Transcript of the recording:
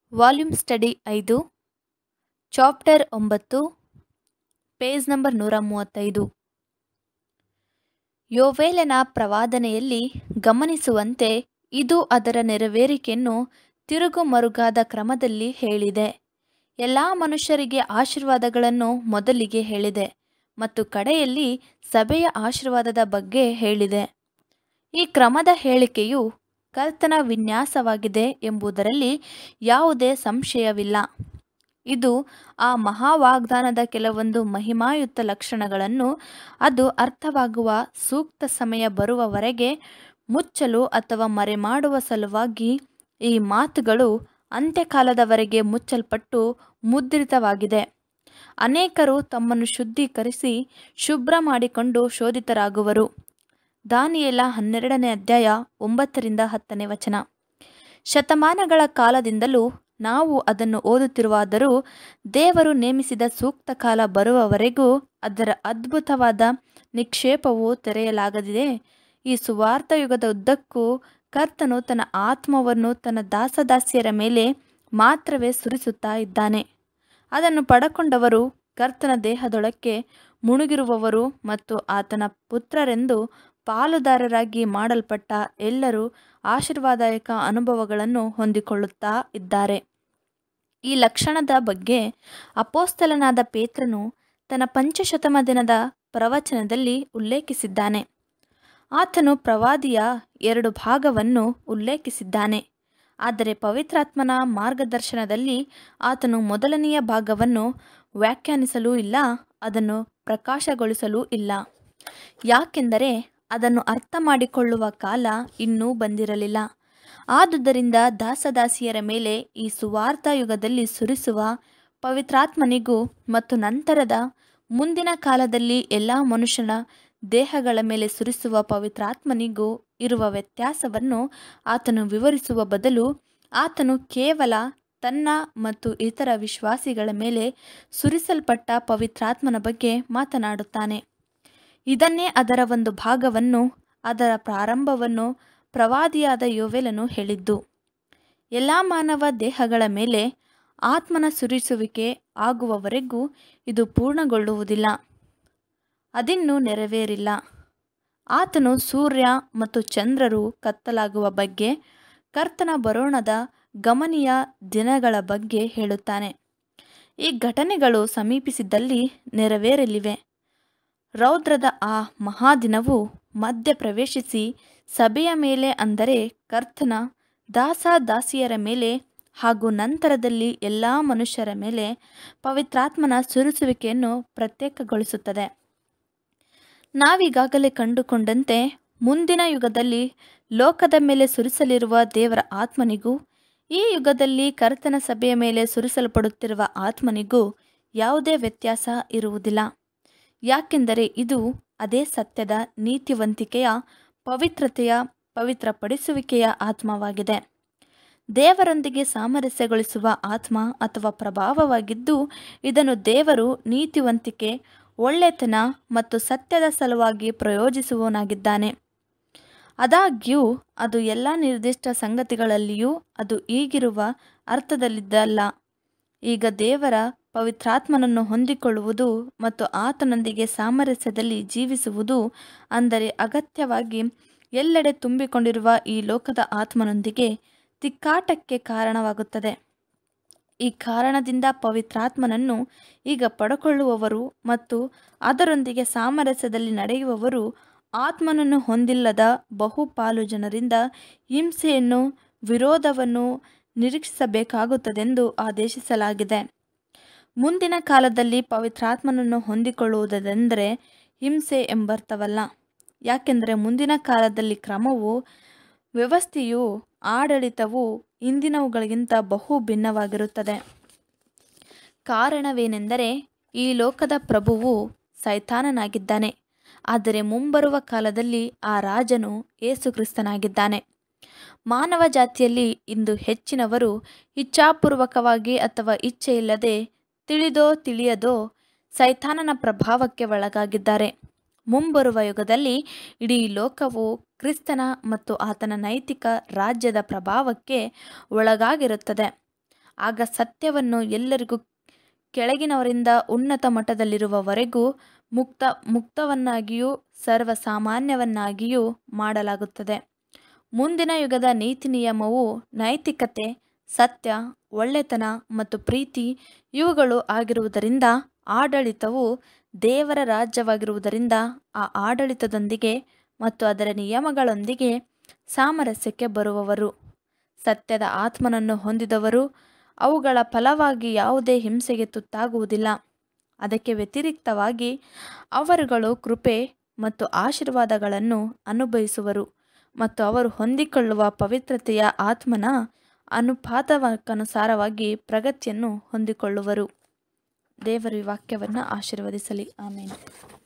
volume study ಐದು chapter ಒಂಬತ್ತು page number ನೂರ ಮೂವತ್ತೈದು ಯೋವೇಲನ ಪ್ರವಾದನೆಯಲ್ಲಿ ಗಮನಿಸುವಂತೆ ಇದು ಅದರ ನೆರವೇರಿಕೆಯನ್ನು ತಿರುಗುಮರುಗಾದ ಕ್ರಮದಲ್ಲಿ ಹೇಳಿದೆ ಎಲ್ಲ ಮನುಷ್ಯರಿಗೆ ಆಶೀರ್ವಾದಗಳನ್ನು ಮೊದಲಿಗೆ ಹೇಳಿದೆ ಮತ್ತು ಕಡೆಯಲ್ಲಿ ಸಭೆಯ ಆಶೀರ್ವಾದದ ಬಗ್ಗೆ ಹೇಳಿದೆ ಈ ಕ್ರಮದ ಹೇಳಿಕೆಯು ಕರ್ತನ ವಿನ್ಯಾಸವಾಗಿದೆ ಎಂಬುದರಲ್ಲಿ ಯಾವುದೇ ಸಂಶಯವಿಲ್ಲ ಇದು ಆ ಮಹಾವಾಗ್ದಾನದ ಕೆಲವೊಂದು ಮಹಿಮಾಯುಕ್ತ ಲಕ್ಷಣಗಳನ್ನು ಅದು ಅರ್ಥವಾಗುವ ಸೂಕ್ತ ಸಮಯ ಬರುವವರೆಗೆ ಮುಚ್ಚಲು ಅಥವಾ ಮರೆಮಾಡುವ ಸಲುವಾಗಿ ಈ ಮಾತುಗಳು ಅಂತ್ಯಕಾಲದವರೆಗೆ ಮುಚ್ಚಲ್ಪಟ್ಟು ಮುದ್ರಿತವಾಗಿದೆ ಅನೇಕರು ತಮ್ಮನ್ನು ಶುದ್ಧೀಕರಿಸಿ ಶುಭ್ರ ಮಾಡಿಕೊಂಡು ಶೋಧಿತರಾಗುವರು ದಾನಿಯೇಲ ಹನ್ನೆರಡನೇ ಅಧ್ಯಾಯ ಒಂಬತ್ತರಿಂದ ಹತ್ತನೇ ವಚನ ಶತಮಾನಗಳ ಕಾಲದಿಂದಲೂ ನಾವು ಅದನ್ನು ಓದುತ್ತಿರುವಾದರೂ ದೇವರು ನೇಮಿಸಿದ ಸೂಕ್ತ ಕಾಲ ಬರುವವರೆಗೂ ಅದರ ಅದ್ಭುತವಾದ ನಿಕ್ಷೇಪವು ತೆರೆಯಲಾಗದಿದೆ ಈ ಸುವಾರ್ಥ ಯುಗದ ಉದ್ದಕ್ಕೂ ಕರ್ತನು ತನ್ನ ಆತ್ಮವನ್ನು ತನ್ನ ದಾಸದಾಸಿಯರ ಮೇಲೆ ಮಾತ್ರವೇ ಸುರಿಸುತ್ತಾ ಇದ್ದಾನೆ ಅದನ್ನು ಪಡಕೊಂಡವರು ಕರ್ತನ ದೇಹದೊಳಕ್ಕೆ ಮುಳುಗಿರುವವರು ಮತ್ತು ಆತನ ಪುತ್ರರೆಂದು ಪಾಲುದಾರರಾಗಿ ಮಾಡಲ್ಪಟ್ಟ ಎಲ್ಲರೂ ಆಶೀರ್ವಾದಾಯಕ ಅನುಭವಗಳನ್ನು ಹೊಂದಿಕೊಳ್ಳುತ್ತಾ ಇದ್ದಾರೆ ಈ ಲಕ್ಷಣದ ಬಗ್ಗೆ ಅಪೋಸ್ತಲನಾದ ಪೇತ್ರನು ತನ್ನ ಪಂಚಶತಮ ದಿನದ ಪ್ರವಚನದಲ್ಲಿ ಉಲ್ಲೇಖಿಸಿದ್ದಾನೆ ಆತನು ಪ್ರವಾದಿಯ ಎರಡು ಭಾಗವನ್ನು ಉಲ್ಲೇಖಿಸಿದ್ದಾನೆ ಆದರೆ ಪವಿತ್ರಾತ್ಮನ ಮಾರ್ಗದರ್ಶನದಲ್ಲಿ ಆತನು ಮೊದಲನೆಯ ಭಾಗವನ್ನು ವ್ಯಾಖ್ಯಾನಿಸಲೂ ಇಲ್ಲ ಅದನ್ನು ಪ್ರಕಾಶಗೊಳಿಸಲೂ ಇಲ್ಲ ಯಾಕೆಂದರೆ ಅದನ್ನು ಅರ್ಥ ಮಾಡಿಕೊಳ್ಳುವ ಕಾಲ ಇನ್ನೂ ಬಂದಿರಲಿಲ್ಲ ಆದುದರಿಂದ ದಾಸದಾಸಿಯರ ಮೇಲೆ ಈ ಸುವಾರ್ಥ ಯುಗದಲ್ಲಿ ಸುರಿಸುವ ಪವಿತ್ರಾತ್ಮನಿಗೂ ಮತ್ತು ನಂತರದ ಮುಂದಿನ ಕಾಲದಲ್ಲಿ ಎಲ್ಲ ಮನುಷ್ಯನ ದೇಹಗಳ ಮೇಲೆ ಸುರಿಸುವ ಪವಿತ್ರಾತ್ಮನಿಗೂ ಇರುವ ವ್ಯತ್ಯಾಸವನ್ನು ಆತನು ವಿವರಿಸುವ ಬದಲು ಆತನು ಕೇವಲ ತನ್ನ ಮತ್ತು ಇತರ ವಿಶ್ವಾಸಿಗಳ ಮೇಲೆ ಸುರಿಸಲ್ಪಟ್ಟ ಪವಿತ್ರಾತ್ಮನ ಬಗ್ಗೆ ಮಾತನಾಡುತ್ತಾನೆ ಇದನ್ನೇ ಅದರ ಒಂದು ಭಾಗವನ್ನು ಅದರ ಪ್ರಾರಂಭವನ್ನು ಪ್ರವಾದಿಯಾದ ಯೋವೆಲನು ಹೇಳಿದ್ದು ಎಲ್ಲ ಮಾನವ ದೇಹಗಳ ಮೇಲೆ ಆತ್ಮನ ಸುರಿಸುವಿಕೆ ಆಗುವವರೆಗೂ ಇದು ಪೂರ್ಣಗೊಳ್ಳುವುದಿಲ್ಲ ಅದಿನ್ನೂ ನೆರವೇರಿಲ್ಲ ಆತನು ಸೂರ್ಯ ಮತ್ತು ಚಂದ್ರರು ಕತ್ತಲಾಗುವ ಬಗ್ಗೆ ಕರ್ತನ ಬರೋಣದ ಗಮನೀಯ ದಿನಗಳ ಬಗ್ಗೆ ಹೇಳುತ್ತಾನೆ ಈ ಘಟನೆಗಳು ಸಮೀಪಿಸಿದ್ದಲ್ಲಿ ನೆರವೇರಲಿವೆ ರೌದ್ರದ ಆ ಮಹಾದಿನವು ಮಧ್ಯ ಪ್ರವೇಶಿಸಿ ಸಭೆಯ ಮೇಲೆ ಅಂದರೆ ಕರ್ತನ ದಾಸ ದಾಸಿಯರ ಮೇಲೆ ಹಾಗೂ ನಂತರದಲ್ಲಿ ಎಲ್ಲ ಮನುಷ್ಯರ ಮೇಲೆ ಪವಿತ್ರಾತ್ಮನ ಸುರಿಸುವಿಕೆಯನ್ನು ಪ್ರತ್ಯೇಕಗೊಳಿಸುತ್ತದೆ ನಾವೀಗಾಗಲೇ ಕಂಡುಕೊಂಡಂತೆ ಮುಂದಿನ ಯುಗದಲ್ಲಿ ಲೋಕದ ಮೇಲೆ ಸುರಿಸಲಿರುವ ದೇವರ ಆತ್ಮನಿಗೂ ಈ ಯುಗದಲ್ಲಿ ಕರ್ತನ ಸಭೆಯ ಮೇಲೆ ಸುರಿಸಲ್ಪಡುತ್ತಿರುವ ಆತ್ಮನಿಗೂ ಯಾವುದೇ ವ್ಯತ್ಯಾಸ ಇರುವುದಿಲ್ಲ ಯಾಕೆಂದರೆ ಇದು ಅದೇ ಸತ್ಯದ ನೀತಿವಂತಿಕೆಯ ಪವಿತ್ರತೆಯ ಪವಿತ್ರಪಡಿಸುವಿಕೆಯ ಆತ್ಮವಾಗಿದೆ ದೇವರೊಂದಿಗೆ ಸಾಮರಸ್ಯಗೊಳಿಸುವ ಆತ್ಮ ಅಥವಾ ಪ್ರಭಾವವಾಗಿದ್ದು ಇದನ್ನು ದೇವರು ನೀತಿವಂತಿಕೆ ಒಳ್ಳೆತನ ಮತ್ತು ಸತ್ಯದ ಸಲುವಾಗಿ ಪ್ರಯೋಜಿಸುವವನಾಗಿದ್ದಾನೆ ಆದಾಗ್ಯೂ ಅದು ಎಲ್ಲ ನಿರ್ದಿಷ್ಟ ಸಂಗತಿಗಳಲ್ಲಿಯೂ ಅದು ಈಗಿರುವ ಅರ್ಥದಲ್ಲಿದ್ದಲ್ಲ ಈಗ ದೇವರ ಪವಿತ್ರಾತ್ಮನನ್ನು ಹೊಂದಿಕೊಳ್ಳುವುದು ಮತ್ತು ಆತನೊಂದಿಗೆ ಸಾಮರಸ್ಯದಲ್ಲಿ ಜೀವಿಸುವುದು ಅಂದರೆ ಅಗತ್ಯವಾಗಿ ಎಲ್ಲೆಡೆ ತುಂಬಿಕೊಂಡಿರುವ ಈ ಲೋಕದ ಆತ್ಮನೊಂದಿಗೆ ತಿಕ್ಕಾಟಕ್ಕೆ ಕಾರಣವಾಗುತ್ತದೆ ಈ ಕಾರಣದಿಂದ ಪವಿತ್ರಾತ್ಮನನ್ನು ಈಗ ಪಡಕೊಳ್ಳುವವರು ಮತ್ತು ಅದರೊಂದಿಗೆ ಸಾಮರಸ್ಯದಲ್ಲಿ ನಡೆಯುವವರು ಆತ್ಮನನ್ನು ಹೊಂದಿಲ್ಲದ ಬಹುಪಾಲು ಜನರಿಂದ ಹಿಂಸೆಯನ್ನು ವಿರೋಧವನ್ನು ನಿರೀಕ್ಷಿಸಬೇಕಾಗುತ್ತದೆಂದು ಆದೇಶಿಸಲಾಗಿದೆ ಮುಂದಿನ ಕಾಲದಲ್ಲಿ ಪವಿತ್ರಾತ್ಮನನ್ನು ಹೊಂದಿಕೊಳ್ಳುವುದೆಂದರೆ ಹಿಂಸೆ ಎಂಬರ್ಥವಲ್ಲ ಯಾಕೆಂದರೆ ಮುಂದಿನ ಕಾಲದಲ್ಲಿ ಕ್ರಮವು ವ್ಯವಸ್ಥೆಯು ಆಡಳಿತವು ಇಂದಿನವುಗಳಿಗಿಂತ ಬಹು ಭಿನ್ನವಾಗಿರುತ್ತದೆ ಕಾರಣವೇನೆಂದರೆ ಈ ಲೋಕದ ಪ್ರಭುವು ಸೈತಾನನಾಗಿದ್ದಾನೆ ಆದರೆ ಮುಂಬರುವ ಕಾಲದಲ್ಲಿ ಆ ರಾಜನು ಏಸುಕ್ರಿಸ್ತನಾಗಿದ್ದಾನೆ ಮಾನವ ಜಾತಿಯಲ್ಲಿ ಇಂದು ಹೆಚ್ಚಿನವರು ಇಚ್ಛಾಪೂರ್ವಕವಾಗಿ ಅಥವಾ ಇಚ್ಛೆಯಿಲ್ಲದೆ ತಿಳಿದೋ ತಿಳಿಯದೋ ಸೈತಾನನ ಪ್ರಭಾವಕ್ಕೆ ಒಳಗಾಗಿದ್ದಾರೆ ಮುಂಬರುವ ಯುಗದಲ್ಲಿ ಇಡೀ ಲೋಕವು ಕ್ರಿಸ್ತನ ಮತ್ತು ಆತನ ನೈತಿಕ ರಾಜ್ಯದ ಪ್ರಭಾವಕ್ಕೆ ಒಳಗಾಗಿರುತ್ತದೆ ಆಗ ಸತ್ಯವನ್ನು ಎಲ್ಲರಿಗೂ ಕೆಳಗಿನವರಿಂದ ಉನ್ನತ ಮಟ್ಟದಲ್ಲಿರುವವರೆಗೂ ಮುಕ್ತ ಮುಕ್ತವನ್ನಾಗಿಯೂ ಸರ್ವಸಾಮಾನ್ಯವನ್ನಾಗಿಯೂ ಮಾಡಲಾಗುತ್ತದೆ ಮುಂದಿನ ಯುಗದ ನೀತಿ ನಿಯಮವು ನೈತಿಕತೆ ಸತ್ಯ ಒಳ್ಳೆತನ ಮತ್ತು ಪ್ರೀತಿ ಇವುಗಳು ಆಗಿರುವುದರಿಂದ ಆಡಳಿತವು ದೇವರ ರಾಜ್ಯವಾಗಿರುವುದರಿಂದ ಆ ಆಡಳಿತದೊಂದಿಗೆ ಮತ್ತು ಅದರ ನಿಯಮಗಳೊಂದಿಗೆ ಸಾಮರಸ್ಯಕ್ಕೆ ಬರುವವರು ಸತ್ಯದ ಆತ್ಮನನ್ನು ಹೊಂದಿದವರು ಅವುಗಳ ಫಲವಾಗಿ ಯಾವುದೇ ಹಿಂಸೆಗೆ ತುತ್ತಾಗುವುದಿಲ್ಲ ಅದಕ್ಕೆ ವ್ಯತಿರಿಕ್ತವಾಗಿ ಅವರುಗಳು ಕೃಪೆ ಮತ್ತು ಆಶೀರ್ವಾದಗಳನ್ನು ಅನುಭವಿಸುವರು ಮತ್ತು ಅವರು ಹೊಂದಿಕೊಳ್ಳುವ ಪವಿತ್ರತೆಯ ಆತ್ಮನ ಅನುಪಾತಕ್ಕನುಸಾರವಾಗಿ ಪ್ರಗತಿಯನ್ನು ಹೊಂದಿಕೊಳ್ಳುವರು ದೇವರು ಈ ವಾಕ್ಯವನ್ನು ಆಶೀರ್ವದಿಸಲಿ ಆಮೇಲೆ